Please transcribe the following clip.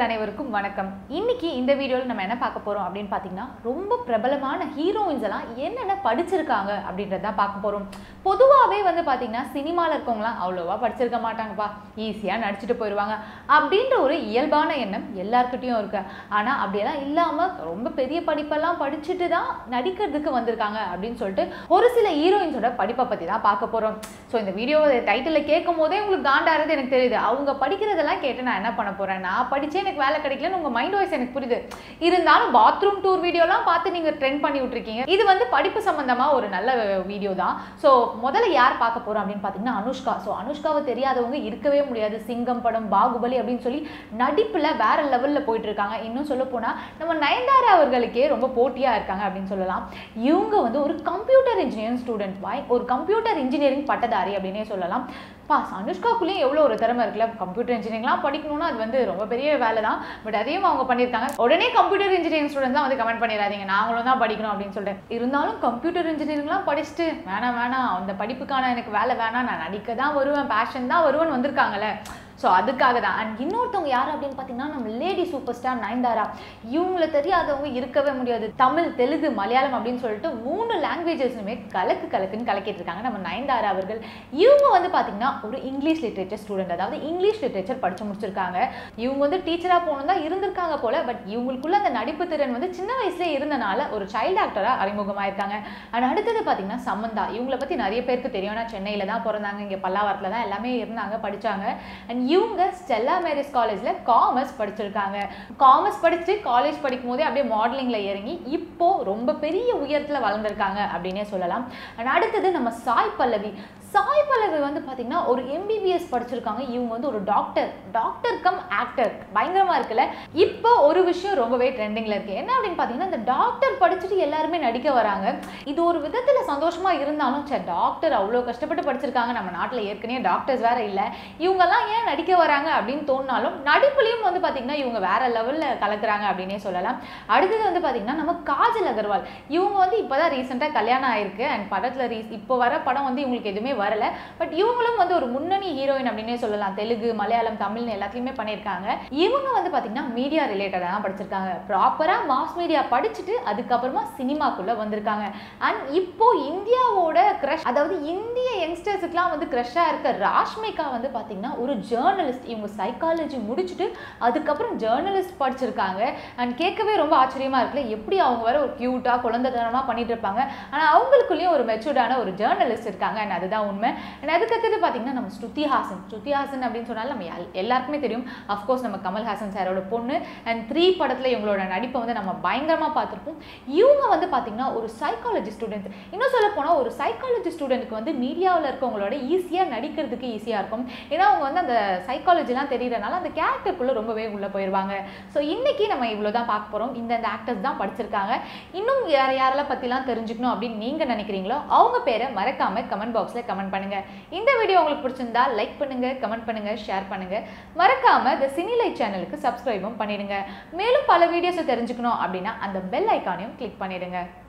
அனைவருக்கும் வணக்கம் இன்னைக்கு இந்த வீடியோவில் நம்ம என்ன பார்க்க போறோம் அப்படின்னு பார்த்தீங்கன்னா ரொம்ப பிரபலமான ஹீரோயின்ஸ் எல்லாம் என்னென்ன படிச்சிருக்காங்க அப்படின்றத தான் பார்க்க போறோம் பொதுவாகவே வந்து பார்த்தீங்கன்னா சினிமாவில் இருக்கவங்களாம் அவ்வளோவா படிச்சிருக்க மாட்டாங்கப்பா ஈஸியாக நடிச்சுட்டு போயிடுவாங்க அப்படின்ற ஒரு இயல்பான எண்ணம் எல்லாருக்கிட்டையும் இருக்கு ஆனால் அப்படியெல்லாம் இல்லாமல் ரொம்ப பெரிய படிப்பெல்லாம் படிச்சுட்டு தான் நடிக்கிறதுக்கு வந்திருக்காங்க அப்படின்னு சொல்லிட்டு ஒரு சில ஹீரோயின்ஸோட படிப்பை பற்றி தான் பார்க்க போகிறோம் ஸோ இந்த வீடியோ டைட்டிலில் கேட்கும் போதே உங்களுக்கு காண்டாகிறது எனக்கு தெரியுது அவங்க படிக்கிறதெல்லாம் கேட்டு நான் என்ன பண்ண போகிறேன் நான் படிச்சே எனக்கு வேலை கிடைக்கலன்னு உங்கள் மைண்ட் வாய்ஸ் எனக்கு புரியுது இருந்தாலும் பாத்ரூம் டூர் வீடியோலாம் பார்த்து நீங்கள் ட்ரெண்ட் பண்ணி விட்ருக்கீங்க இது வந்து படிப்பு சம்மந்தமாக ஒரு நல்ல வீடியோ தான் ஸோ முதல்ல யார் பார்க்க போகிறோம் அப்படின்னு பார்த்தீங்கன்னா அனுஷ்கா ஸோ அனுஷ்காவை தெரியாதவங்க இருக்கவே முடியாது சிங்கம் படம் பாகுபலி அப்படின்னு சொல்லி நடிப்பில் வேற லெவலில் போயிட்டு இருக்காங்க இன்னும் சொல்ல போனால் நம்ம நயன்தாரா அவர்களுக்கே ரொம்ப போட்டியாக இருக்காங்க அப்படின்னு சொல்லலாம் இவங்க வந்து ஒரு கம்ப்யூட்டர் இன்ஜினியரிங் ஸ்டூடெண்ட் வாய் ஒரு கம்ப்யூட்டர் இன்ஜினியரிங் பட்டதாரி அப்படின்னே சொல்லலாம் பா அனுஷ்காக்குள்ளேயும் எவ்வளோ ஒரு திறமை இருக்குல்ல கம்ப்யூட்டர் இன்ஜினியரிங்லாம் படிக்கணும்னா அது வந்து ரொம்ப பெரிய வேலை தான் பட் அதையும் அவங்க பண்ணியிருக்காங்க உடனே கம்ப்யூட்டர் இன்ஜினியரிங் ஸ்டூடெண்ட் தான் வந்து கமெண்ட் பண்ணிடாதீங்க நாங்களும் தான் படிக்கணும் அப்படின்னு சொல்லிட்டு இருந்தாலும் கம்ப்யூட்டர் இன்ஜினியரிங்லாம் படிச்சுட்டு வேணாம் வேணாம் அந்த படிப்புக்கான எனக்கு வேலை வேணாம் நான் நடிக்க தான் வருவேன் பேஷன் தான் வருவேன் வந்திருக்காங்கல்ல ஸோ அதுக்காக தான் அண்ட் இன்னொருத்தவங்க யார் அப்படின்னு பார்த்தீங்கன்னா நம்ம லேடி சூப்பர் ஸ்டார் நயன்தாரா இவங்கள தெரியாதவங்க இருக்கவே முடியாது தமிழ் தெலுங்கு மலையாளம் அப்படின்னு சொல்லிட்டு மூணு லாங்குவேஜஸ்னுமே கலக்கு கலக்குன்னு கலக்கிட்டு இருக்காங்க நம்ம நயன்தாரா அவர்கள் இவங்க வந்து பார்த்தீங்கன்னா ஒரு இங்கிலீஷ் லிட்ரேச்சர் ஸ்டூடெண்ட் அதாவது இங்கிலீஷ் லிட்ரேச்சர் படிச்சு முடிச்சிருக்காங்க இவங்க வந்து டீச்சராக போகணும் தான் இருந்திருக்காங்க போல பட் இவங்களுக்குள்ள அந்த நடிப்பு திறன் வந்து சின்ன வயசுலேயே இருந்தனால ஒரு சைல்டு ஆக்டராக அறிமுகமாயிருக்காங்க அண்ட் அடுத்தது பார்த்தீங்கன்னா சமந்தா இவங்களை பற்றி நிறைய பேருக்கு தெரியும் நான் சென்னையில் தான் பிறந்தாங்க இங்கே பல்லாவரத்தில் தான் எல்லாமே இருந்தாங்க படித்தாங்க அண்ட் இவங்க ஸ்டெல்லா மேரிஸ் காலேஜில் காமர்ஸ் படிச்சிருக்காங்க காமர்ஸ் படிச்சுட்டு காலேஜ் படிக்கும் போதே அப்படியே மாடலிங்கில் இறங்கி இப்போ ரொம்ப பெரிய உயரத்தில் வளர்ந்துருக்காங்க அப்படின்னே சொல்லலாம் அண்ட் அடுத்தது நம்ம சாய் பல்லவி சாய் பல்லவி வந்து பார்த்தீங்கன்னா ஒரு எம்பிபிஎஸ் படிச்சிருக்காங்க இவங்க வந்து ஒரு டாக்டர் டாக்டர் கம் ஆக்டர் பயங்கரமாக இருக்குல்ல இப்போ ஒரு விஷயம் ரொம்பவே ட்ரெண்டிங்கில் இருக்குது என்ன அப்படின்னு பார்த்தீங்கன்னா இந்த டாக்டர் படிச்சுட்டு எல்லாருமே நடிக்க வராங்க இது ஒரு விதத்தில் சந்தோஷமாக இருந்தாலும் சே டாக்டர் அவ்வளோ கஷ்டப்பட்டு படிச்சிருக்காங்க நம்ம நாட்டில் ஏற்கனவே டாக்டர்ஸ் வேற இல்லை இவங்கெல்லாம் ஏன் நடிக்க வராங்க அப்படின்னு தோணினாலும் நடிப்புலையும் வந்து பார்த்தீங்கன்னா இவங்க வேற லெவலில் கலக்குறாங்க அப்படின்னே சொல்லலாம் அடுத்தது வந்து பார்த்தீங்கன்னா நம்ம காஜல் அகர்வால் இவங்க வந்து இப்போ தான் ரீசெண்டாக கல்யாணம் ஆயிருக்கு அண்ட் படத்தில் ரீஸ் இப்போ வர படம் வந்து இவங்களுக்கு எதுவுமே வரல பட் இவங்களும் வந்து ஒரு முன்னணி ஹீரோயின் அப்படின்னே சொல்லலாம் தெலுங்கு மலையாளம் தமிழ்னு எல்லாத்துலேயுமே பண்ணியிருக்காங்க இவங்க வந்து பார்த்தீங்கன்னா மீடியா ரிலேட்டடாக தான் படிச்சிருக்காங்க ப்ராப்பராக மாஸ் மீடியா படிச்சுட்டு அதுக்கப்புறமா சினிமாக்குள்ளே வந்திருக்காங்க அண்ட் இப்போ இந்தியாவோட க்ரஷ் அதாவது இந்திய யங்ஸ்டர்ஸுக்குலாம் வந்து க்ரஷ்ஷாக இருக்க ராஷ்மிகா வந்து பார்த்தீங்கன்னா ஒரு ஜேர்னலிஸ்ட் இவங்க சைக்காலஜி முடிச்சுட்டு அதுக்கப்புறம் ஜேர்னலிஸ்ட் படிச்சிருக்காங்க அண்ட் கேட்கவே ரொம்ப ஆச்சரியமா இருக்குல்ல எப்படி அவங்க வர ஒரு க்யூட்டாக குழந்தைத்தனமாக பண்ணிட்டு இருப்பாங்க ஆனால் அவங்களுக்குள்ளேயும் ஒரு மெச்சூர்டான ஒரு ஜேர்னலிஸ்ட் இருக்காங்க அண்ட் அதுதான் உண்மை அண்ட் அதுக்கடுத்தது பார்த்தீங்கன்னா நம்ம ஸ்ருதி ஹாசன் ஸ்ருதி ஹாசன் அப்படின்னு சொன்னாலும் நம்ம எல்- எல்லாருக்குமே தெரியும் அஃப்கோர்ஸ் நம்ம கமல் ஹாசன் சாரோட பொண்ணு அண்ட் த்ரீ படத்தில் இவங்களோட நடிப்பை வந்து நம்ம பயங்கரமாக பார்த்துருப்போம் இவங்க வந்து பார்த்தீங்கன்னா ஒரு சைக்காலஜி ஸ்டூடெண்ட் இன்னும் சொல்ல போனால் ஒரு சைக்காலஜி ஸ்டூடெண்ட்டுக்கு வந்து மீடியாவில் இருக்கவங்களோட ஈஸியாக நடிக்கிறதுக்கு ஈஸியாக இருக்கும் ஏன்னா அவங்க வந்து அந்த சைக்காலஜிலாம் தெரியறனால அந்த கேரக்டருக்குள்ளே ரொம்பவே உள்ளே போயிடுவாங்க ஸோ இன்னைக்கு நம்ம இவ்வளோ தான் பார்க்க போகிறோம் இந்த இந்த ஆக்டர்ஸ் தான் படிச்சிருக்காங்க இன்னும் யார் யாரெல்லாம் பற்றிலாம் தெரிஞ்சுக்கணும் அப்படின்னு நீங்கள் நினைக்கிறீங்களோ அவங்க பேரை மறக்காமல் கமெண்ட் பாக்ஸில் கமெண்ட் பண்ணுங்க இந்த வீடியோ உங்களுக்கு பிடிச்சிருந்தா லைக் பண்ணுங்க கமெண்ட் பண்ணுங்க ஷேர் பண்ணுங்க மறக்காம இந்த சினிலைட் சேனலுக்கு சப்ஸ்கிரைபும் பண்ணிடுங்க மேலும் பல வீடியோஸை தெரிஞ்சுக்கணும் அப்படின்னா அந்த பெல் ஐக்கானையும் கிளிக் பண்ணிடுங்க